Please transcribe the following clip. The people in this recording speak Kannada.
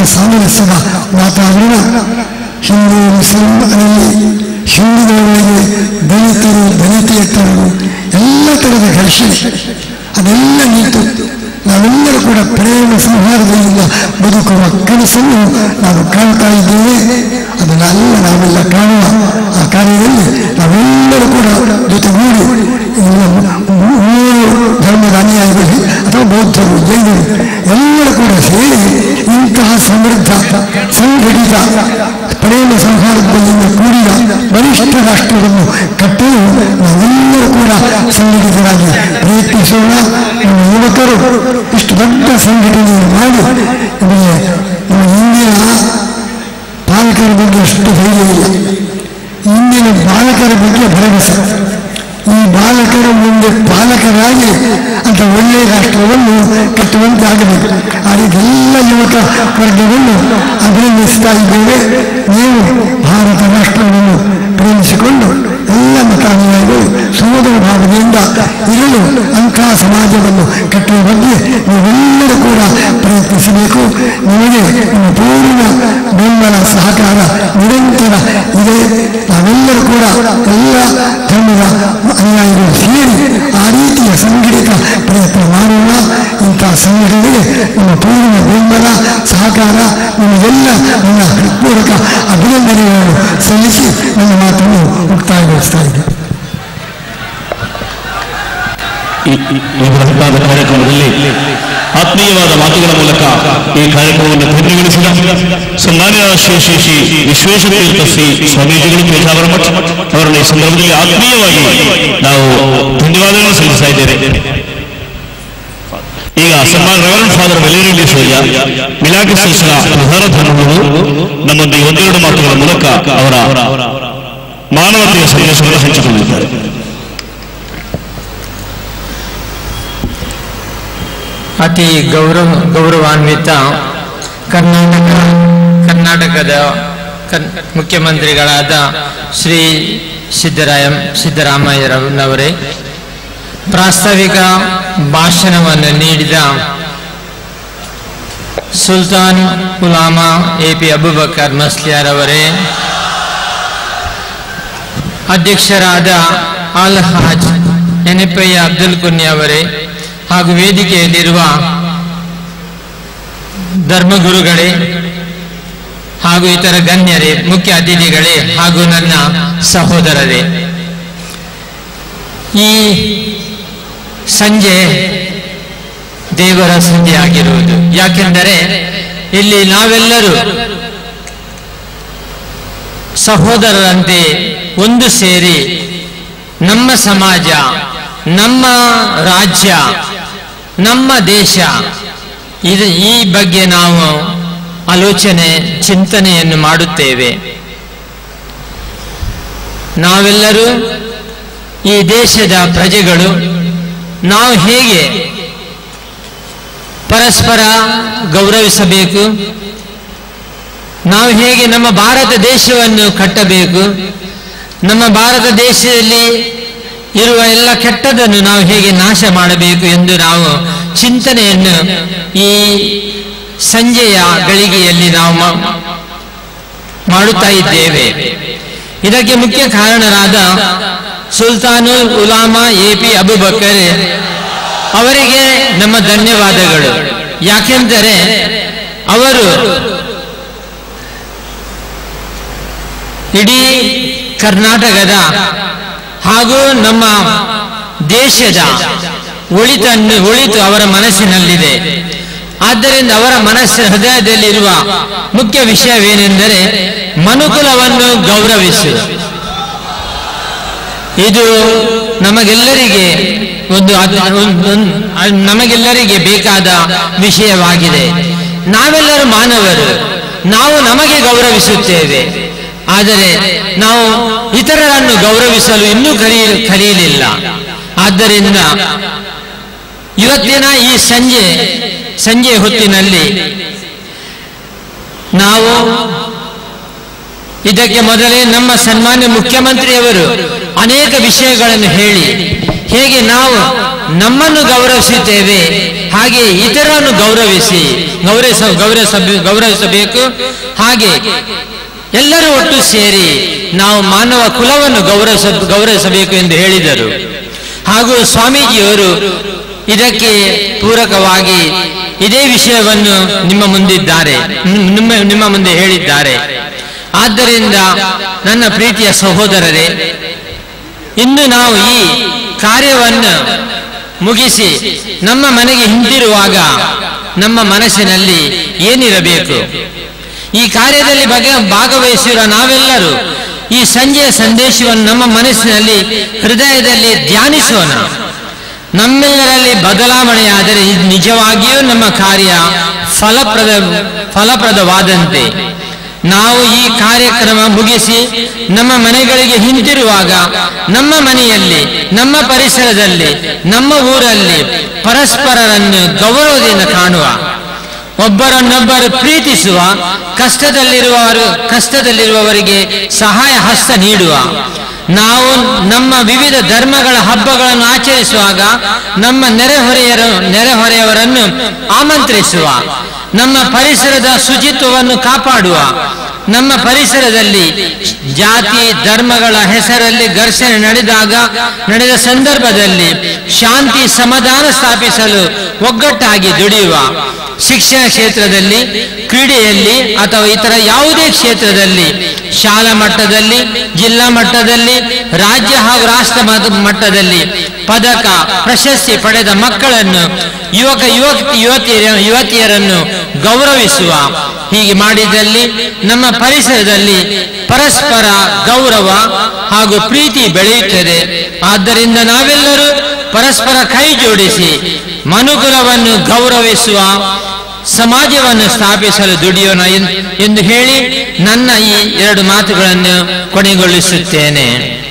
ಸಾಮರಸ್ಯದ ವಾತಾವರಣ ಹಿಂದೂ ಮುಸ್ಲಿಂ ಅದರಲ್ಲಿ ಹಿಂದೂಗಳಿಗೆ ದಲಿತರು ದಲಿತೇತರರು ಎಲ್ಲ ಥರದ ಘರ್ಷಣೆ ಅದೆಲ್ಲ ನಿಂತು ನಾವೆಲ್ಲರೂ ಕೂಡ ಪ್ರೇಮ ಸಂಹಾರದಿಂದ ಬದುಕುವ ಕನಸನ್ನು ನಾವು ಕಾಣ್ತಾ ಇದ್ದೇವೆ ಅದನ್ನೆಲ್ಲ ನಾವೆಲ್ಲ ಕಾಣುವ ಆ ಕಾರ್ಯದಲ್ಲಿ ನಾವೆಲ್ಲರೂ ಕೂಡ ಜೊತೆಗೂಡಿ ಮೂರು ಧರ್ಮದ ಅನುಯಾಯಿಗಳು ಅಥವಾ ಬೌದ್ಧರು ಜೈನರು ಎಲ್ಲರೂ ಕೂಡ ಸೇರಿ ಇಂತಹ ಸಮೃದ್ಧ ಸಂಘಟಿತ ಪ್ರೇಮ ಸಂಹಾರದಿಂದ ಕೂಡಿದ ಬಲಿಷ್ಠ ರಾಷ್ಟ್ರವನ್ನು ಕಟ್ಟಲು ನಾವೆಲ್ಲರೂ ಕೂಡ ಸಂಘಟಿತರಾಗಿ ಪ್ರಯತ್ನಿಸೋಣ ನಮ್ಮ ಯುವಕರು ಇಷ್ಟು ದೊಡ್ಡ ಸಂಘಟನೆಯನ್ನು ಮಾಡಿ ನಮಗೆ ನಮ್ಮ ಇಂದಿನ ಪಾಲಕರ ಬಗ್ಗೆ ಅಷ್ಟು ಧೈರ್ಯ ಇಲ್ಲ ಇಂದಿನ ಬಾಲಕರ ಬಗ್ಗೆ ಭರವಸೆ ಈ ಬಾಲಕರ ಮುಂದೆ ಪಾಲಕರಾಗಿ ಅಂತ ಒಳ್ಳೆಯ ರಾಷ್ಟ್ರವನ್ನು ಕಟ್ಟುವಂತೆ ಆಗಬೇಕು ಆ ರೀತಿ ಎಲ್ಲ ಯುವಕ ವರ್ಗವನ್ನು ಅಭಿನಂದಿಸ್ತಾ ಇದ್ದೇವೆ ನೀವು ಭಾರತ ರಾಷ್ಟ್ರವನ್ನು ಪ್ರೇಮಿಸಿಕೊಂಡು ಎಲ್ಲ ಮತಾನುಯಾಯಿಗಳು ಸೋದರ ಭಾವನೆಯಿಂದ ಇರಲು ಅಂತಹ ಸಮಾಜವನ್ನು ಕಟ್ಟುವ ಬಗ್ಗೆ ನೀವೆಲ್ಲರೂ ಕೂಡ ಪ್ರಯತ್ನಿಸಬೇಕು ನಿಮಗೆ ನಿಮ್ಮ ಪೂರ್ಣ ಬೆಂಬಲ ಸಹಕಾರ ನಿರಂತರ ಇದೆ ನಾವೆಲ್ಲರೂ ಕೂಡ ಎಲ್ಲ ಧರ್ಮದ ಅನುಯಾಯಿಗಳು ಸೇರಿ ಆ ರೀತಿಯ ಸಂಘಟಿತ ಪ್ರಯತ್ನ ಮಾಡೋಣ ಇಂತಹ ಸಂಘಟನೆಗೆ ನಿಮ್ಮ ಪೂರ್ಣ ಬೆಂಬಲ ಸಹಕಾರ ನಿಮಗೆಲ್ಲ ನನ್ನ ಹೃತ್ಪೂರ್ವಕ ಅಭಿನಂದನೆಗಳನ್ನು ಸಲ್ಲಿಸಿ ನನ್ನ ಮಾತನ್ನು ಮುಕ್ತಾಯಗೊಳಿಸ್ತಾ ಇದ್ದೇನೆ ಈ ಈ- ಈ ಬೃಹತ್ತಾದ ಕಾರ್ಯಕ್ರಮದಲ್ಲಿ ಆತ್ಮೀಯವಾದ ಮಾತುಗಳ ಮೂಲಕ ಈ ಕಾರ್ಯಕ್ರಮವನ್ನು ಪೂರ್ಣಗೊಳಿಸಿದ ಸನ್ಮಾನ್ಯ ಶ್ರೀ ಶ್ರೀ ಶ್ರೀ ವಿಶ್ವೇಶತೀರ್ಥ ಶ್ರೀ ಸ್ವಾಮೀಜಿಗಳು ಪೇಜಾವರ ಮಠ ಅವರನ್ನು ಈ ಸಂದರ್ಭದಲ್ಲಿ ಆತ್ಮೀಯವಾಗಿ ನಾವು ಧನ್ಯವಾದಗಳನ್ನು ಸಲ್ಲಿಸ್ತಾ ಇದ್ದೇವೆ ಈಗ ಸನ್ಮಾನ ರೆವರೆಂಟ್ ಫಾದರ್ ವೆಲೇರಿ ಸೂರ್ಯ ಮಿಲಾಕಿ ಸಿಲ್ಸಿಲಾ ಪ್ರಧಾನ ಧರ್ಮಗಳು ನಮ್ಮೊಂದಿಗೆ ಒಂದೆರಡು ಮಾತುಗಳ ಮೂಲಕ ಅವರ ಮಾನವತೆಯ ಸಂದೇಶವನ್ನು ಹಂಚಿಕೊಂಡಿದ್ದಾರೆ ಅತಿ ಗೌರವ ಗೌರವಾನ್ವಿತ ಕರ್ನಾಟಕ ಕರ್ನಾಟಕದ ಕನ್ ಮುಖ್ಯಮಂತ್ರಿಗಳಾದ ಶ್ರೀ ಸಿದ್ದರಾಯ ಸಿದ್ದರಾಮಯ್ಯರವರೇ ಪ್ರಾಸ್ತಾವಿಕ ಭಾಷಣವನ್ನು ನೀಡಿದ ಸುಲ್ತಾನ್ ಉಲಾಮಾ ಎ ಪಿ ಅಬುಬಕರ್ ಮಸ್ಲಿಯಾರವರೇ ಅಧ್ಯಕ್ಷರಾದ ಅಲ್ ಹಾಜ್ ಎನೆಪಯ್ಯ ಅಬ್ದುಲ್ ಕುನ್ನಿ ಅವರೇ ಹಾಗೂ ವೇದಿಕೆಯಲ್ಲಿರುವ ಧರ್ಮಗುರುಗಳೇ ಹಾಗೂ ಇತರ ಗಣ್ಯರೇ ಮುಖ್ಯ ಅತಿಥಿಗಳೇ ಹಾಗೂ ನನ್ನ ಸಹೋದರರೇ ಈ ಸಂಜೆ ದೇವರ ಸಂಜೆ ಆಗಿರುವುದು ಯಾಕೆಂದರೆ ಇಲ್ಲಿ ನಾವೆಲ್ಲರೂ ಸಹೋದರರಂತೆ ಒಂದು ಸೇರಿ ನಮ್ಮ ಸಮಾಜ ನಮ್ಮ ರಾಜ್ಯ ನಮ್ಮ ದೇಶ ಇದು ಈ ಬಗ್ಗೆ ನಾವು ಆಲೋಚನೆ ಚಿಂತನೆಯನ್ನು ಮಾಡುತ್ತೇವೆ ನಾವೆಲ್ಲರೂ ಈ ದೇಶದ ಪ್ರಜೆಗಳು ನಾವು ಹೇಗೆ ಪರಸ್ಪರ ಗೌರವಿಸಬೇಕು ನಾವು ಹೇಗೆ ನಮ್ಮ ಭಾರತ ದೇಶವನ್ನು ಕಟ್ಟಬೇಕು ನಮ್ಮ ಭಾರತ ದೇಶದಲ್ಲಿ ಇರುವ ಎಲ್ಲ ಕೆಟ್ಟದನ್ನು ನಾವು ಹೇಗೆ ನಾಶ ಮಾಡಬೇಕು ಎಂದು ನಾವು ಚಿಂತನೆಯನ್ನು ಈ ಸಂಜೆಯ ಗಳಿಗೆಯಲ್ಲಿ ನಾವು ಮಾ- ಮಾಡುತ್ತಾ ಇದ್ದೇವೆ ಇದಕ್ಕೆ ಮುಖ್ಯ ಕಾರಣರಾದ ಸುಲ್ತಾನುಲ್ ಉಲಾಮಾ ಎ ಪಿ ಅಬುಬಕರ್ ಅವರಿಗೆ ನಮ್ಮ ಧನ್ಯವಾದಗಳು ಯಾಕೆಂದರೆ ಅವರು ಇಡೀ ಕರ್ನಾಟಕದ ಹಾಗೂ ನಮ್ಮ ದೇಶದ ಒಳಿತನ್ನು ಒಳಿತು ಅವರ ಮನಸ್ಸಿನಲ್ಲಿದೆ ಆದ್ದರಿಂದ ಅವರ ಮನಸ್ಸಿನ ಹೃದಯದಲ್ಲಿರುವ ಮುಖ್ಯ ವಿಷಯವೇನೆಂದರೆ ಮನುಕುಲವನ್ನು ಗೌರವಿಸು ಇದು ನಮಗೆಲ್ಲರಿಗೆ ಒಂದು ಅದ್- ಒಂದ್- ಒಂದ್- ಅದ್ ನಮಗೆಲ್ಲರಿಗೆ ಬೇಕಾದ ವಿಷಯವಾಗಿದೆ ನಾವೆಲ್ಲರೂ ಮಾನವರು ನಾವು ನಮಗೆ ಗೌರವಿಸುತ್ತೇವೆ ಆದರೆ ನಾವು ಇತರರನ್ನು ಗೌರವಿಸಲು ಇನ್ನೂ ಕಲಿಯ ಕಲಿಯಲಿಲ್ಲ ಆದ್ದರಿಂದ ಇವತ್ತಿನ ಈ ಸಂಜೆ ಸಂಜೆ ಹೊತ್ತಿನಲ್ಲಿ ನಾವು ಇದಕ್ಕೆ ಮೊದಲೇ ನಮ್ಮ ಸನ್ಮಾನ್ಯ ಮುಖ್ಯಮಂತ್ರಿಯವರು ಅನೇಕ ವಿಷಯಗಳನ್ನು ಹೇಳಿ ಹೇಗೆ ನಾವು ನಮ್ಮನ್ನು ಗೌರವಿಸುತ್ತೇವೆ ಹಾಗೆ ಇತರರನ್ನು ಗೌರವಿಸಿ ಗೌರವಿಸ ಗೌರವಿಸ ಗೌರವಿಸಬೇಕು ಹಾಗೆ ಎಲ್ಲರೂ ಒಟ್ಟು ಸೇರಿ ನಾವು ಮಾನವ ಕುಲವನ್ನು ಗೌರವಿಸ ಗೌರವಿಸಬೇಕು ಎಂದು ಹೇಳಿದರು ಹಾಗೂ ಸ್ವಾಮೀಜಿಯವರು ಇದಕ್ಕೆ ಪೂರಕವಾಗಿ ಇದೇ ವಿಷಯವನ್ನು ನಿಮ್ಮ ಮುಂದಿದ್ದಾರೆ ನಿಮ್ಮ ನಿಮ್ಮ ಮುಂದೆ ಹೇಳಿದ್ದಾರೆ ಆದ್ದರಿಂದ ನನ್ನ ಪ್ರೀತಿಯ ಸಹೋದರರೇ ಇಂದು ನಾವು ಈ ಕಾರ್ಯವನ್ನು ಮುಗಿಸಿ ನಮ್ಮ ಮನೆಗೆ ಹಿಂದಿರುವಾಗ ನಮ್ಮ ಮನಸ್ಸಿನಲ್ಲಿ ಏನಿರಬೇಕು ಈ ಕಾರ್ಯದಲ್ಲಿ ಬಗೆ ಭಾಗವಹಿಸಿರುವ ನಾವೆಲ್ಲರೂ ಈ ಸಂಜೆಯ ಸಂದೇಶವನ್ನು ನಮ್ಮ ಮನಸ್ಸಿನಲ್ಲಿ ಹೃದಯದಲ್ಲಿ ಧ್ಯಾನಿಸೋಣ ನಮ್ಮೆಲ್ಲರಲ್ಲಿ ಬದಲಾವಣೆಯಾದರೆ ಇದು ನಿಜವಾಗಿಯೂ ನಮ್ಮ ಕಾರ್ಯ ಫಲಪ್ರದ ಫಲಪ್ರದವಾದಂತೆ ನಾವು ಈ ಕಾರ್ಯಕ್ರಮ ಮುಗಿಸಿ ನಮ್ಮ ಮನೆಗಳಿಗೆ ಹಿಂತಿರುವಾಗ ನಮ್ಮ ಮನೆಯಲ್ಲಿ ನಮ್ಮ ಪರಿಸರದಲ್ಲಿ ನಮ್ಮ ಊರಲ್ಲಿ ಪರಸ್ಪರರನ್ನು ಗೌರವದಿಂದ ಕಾಣುವ ಒಬ್ಬರನ್ನೊಬ್ಬರು ಪ್ರೀತಿಸುವ ಕಷ್ಟದಲ್ಲಿರುವವರು ಕಷ್ಟದಲ್ಲಿರುವವರಿಗೆ ಸಹಾಯ ಹಸ್ತ ನೀಡುವ ನಾವು ನಮ್ಮ ವಿವಿಧ ಧರ್ಮಗಳ ಹಬ್ಬಗಳನ್ನು ಆಚರಿಸುವಾಗ ನಮ್ಮ ನೆರೆಹೊರೆಯರು ನೆರೆಹೊರೆಯವರನ್ನು ಆಮಂತ್ರಿಸುವ ನಮ್ಮ ಪರಿಸರದ ಶುಚಿತ್ವವನ್ನು ಕಾಪಾಡುವ ನಮ್ಮ ಪರಿಸರದಲ್ಲಿ ಜಾತಿ ಧರ್ಮಗಳ ಹೆಸರಲ್ಲಿ ಘರ್ಷಣೆ ನಡೆದಾಗ ನಡೆದ ಸಂದರ್ಭದಲ್ಲಿ ಶಾಂತಿ ಸಮಾಧಾನ ಸ್ಥಾಪಿಸಲು ಒಗ್ಗಟ್ಟಾಗಿ ದುಡಿಯುವ ಶಿಕ್ಷಣ ಕ್ಷೇತ್ರದಲ್ಲಿ ಕ್ರೀಡೆಯಲ್ಲಿ ಅಥವಾ ಇತರ ಯಾವುದೇ ಕ್ಷೇತ್ರದಲ್ಲಿ ಶಾಲಾ ಮಟ್ಟದಲ್ಲಿ ಜಿಲ್ಲಾ ಮಟ್ಟದಲ್ಲಿ ರಾಜ್ಯ ಹಾಗೂ ರಾಷ್ಟ್ರ ಮಟ್ಟ- ಮಟ್ಟದಲ್ಲಿ ಪದಕ ಪ್ರಶಸ್ತಿ ಪಡೆದ ಮಕ್ಕಳನ್ನು ಯುವಕ ಯುವಕ ಯುವತಿಯರ ಯುವತಿಯರನ್ನು ಗೌರವಿಸುವ ಹೀಗೆ ಮಾಡಿದಲ್ಲಿ ನಮ್ಮ ಪರಿಸರದಲ್ಲಿ ಪರಸ್ಪರ ಗೌರವ ಹಾಗೂ ಪ್ರೀತಿ ಬೆಳೆಯುತ್ತದೆ ಆದ್ದರಿಂದ ನಾವೆಲ್ಲರೂ ಪರಸ್ಪರ ಕೈ ಜೋಡಿಸಿ ಮನುಕುಲವನ್ನು ಗೌರವಿಸುವ ಸಮಾಜವನ್ನು ಸ್ಥಾಪಿಸಲು ದುಡಿಯೋಣ ಎನ್- ಎಂದು ಹೇಳಿ ನನ್ನ ಈ ಎರಡು ಮಾತುಗಳನ್ನು ಕೊನೆಗೊಳಿಸುತ್ತೇನೆ